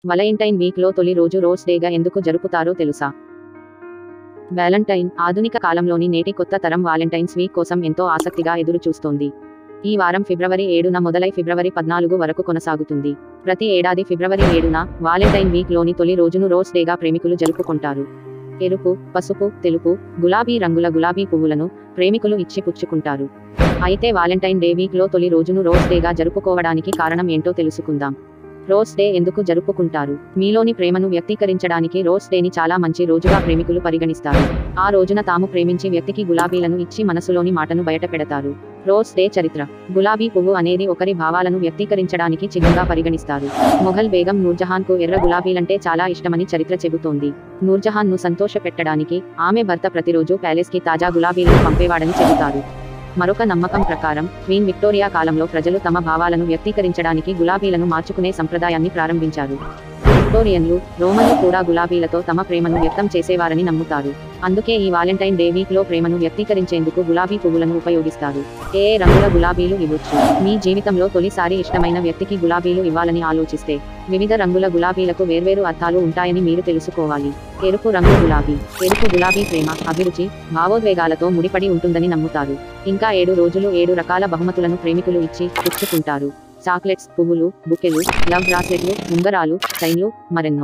వలెంటైన్ వీక్లో తొలి రోజు రోజ్ డేగా ఎందుకు జరుపుతారో తెలుసా వ్యాలంటైన్ ఆధునిక కాలంలోని నేటి కొత్త తరం వాలెంటైన్స్ వీక్ కోసం ఎంతో ఆసక్తిగా ఎదురు చూస్తోంది ఈ వారం ఫిబ్రవరి ఏడున మొదలై ఫిబ్రవరి పద్నాలుగు వరకు కొనసాగుతుంది ప్రతి ఏడాది ఫిబ్రవరి ఏడున వాలెంటైన్ వీక్ లోని తొలి రోజును రోజ్ డేగా ప్రేమికులు జరుపుకుంటారు ఎరుపు పసుపు తెలుపు గులాబీ రంగుల గులాబీ పువ్వులను ప్రేమికులు ఇచ్చి పుచ్చుకుంటారు అయితే వాలెంటైన్ డే వీక్ లో తొలి రోజును రోజ్ డేగా జరుపుకోవడానికి కారణం ఏంటో తెలుసుకుందాం రోజ్ డే ఎందుకు జరుపుకుంటారు మీలోని ప్రేమను వ్యక్తీకరించడానికి రోజ్ డేని చాలా మంచి రోజుగా ప్రేమికులు పరిగణిస్తారు ఆ రోజున తాము ప్రేమించి వ్యక్తికి గులాబీలను ఇచ్చి మనసులోని మాటను బయట పెడతారు రోజ్ డే చరిత్ర గులాబీ పువ్వు అనేది ఒకరి భావాలను వ్యక్తీకరించడానికి చిహ్నంగా పరిగణిస్తారు మొఘల్ బేగం నూర్జహాన్ కు ఎర్ర గులాబీలంటే చాలా ఇష్టమని చరిత్ర చెబుతోంది నూర్జహాన్ ను సంతోషపెట్టడానికి ఆమె భర్త ప్రతిరోజు ప్యాలెస్ కి తాజా గులాబీలను పంపేవాడని చెబుతారు మరొక నమ్మకం ప్రకారం క్వీన్ విక్టోరియా కాలంలో ప్రజలు తమ భావాలను వ్యక్తీకరించడానికి గులాబీలను మార్చుకునే సంప్రదాయాన్ని ప్రారంభించారు విక్టోరియన్లు రోమన్లు కూడా గులాబీలతో తమ ప్రేమను వ్యక్తం చేసేవారని నమ్ముతారు అందుకే ఈ వాలెంటైన్ డే వీక్ లో ప్రేమను వ్యక్తీకరించేందుకు గులాబీ పువ్వులను ఉపయోగిస్తారు ఏ ఏ రంగుల గులాబీలు ఇవ్వచ్చు మీ జీవితంలో తొలిసారి ఇష్టమైన వ్యక్తికి గులాబీలు ఇవ్వాలని ఆలోచిస్తే వివిధ రంగుల గులాబీలకు వేర్వేరు అర్థాలు ఉంటాయని మీరు తెలుసుకోవాలి ఎరుపు రంగు గులాబీ ఎరుపు గులాబీ ప్రేమ అభిరుచి భావోద్వేగాలతో ముడిపడి ఉంటుందని నమ్ముతారు ఇంకా ఏడు రోజులు ఏడు రకాల బహుమతులను ప్రేమికులు ఇచ్చి పుచ్చుకుంటారు చాక్లెట్స్ పువ్వులు బుకెలు లవ్ బ్రాస్లెట్లు ఉంగరాలు చైన్లు మరెన్నో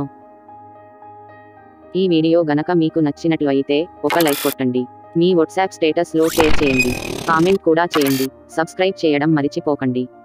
ఈ వీడియో గనక మీకు నచ్చినట్లు అయితే ఒక లైక్ కొట్టండి మీ వాట్సాప్ స్టేటస్ లో షేర్ చేయండి కామెంట్ కూడా చేయండి సబ్స్క్రైబ్ చేయడం మరిచిపోకండి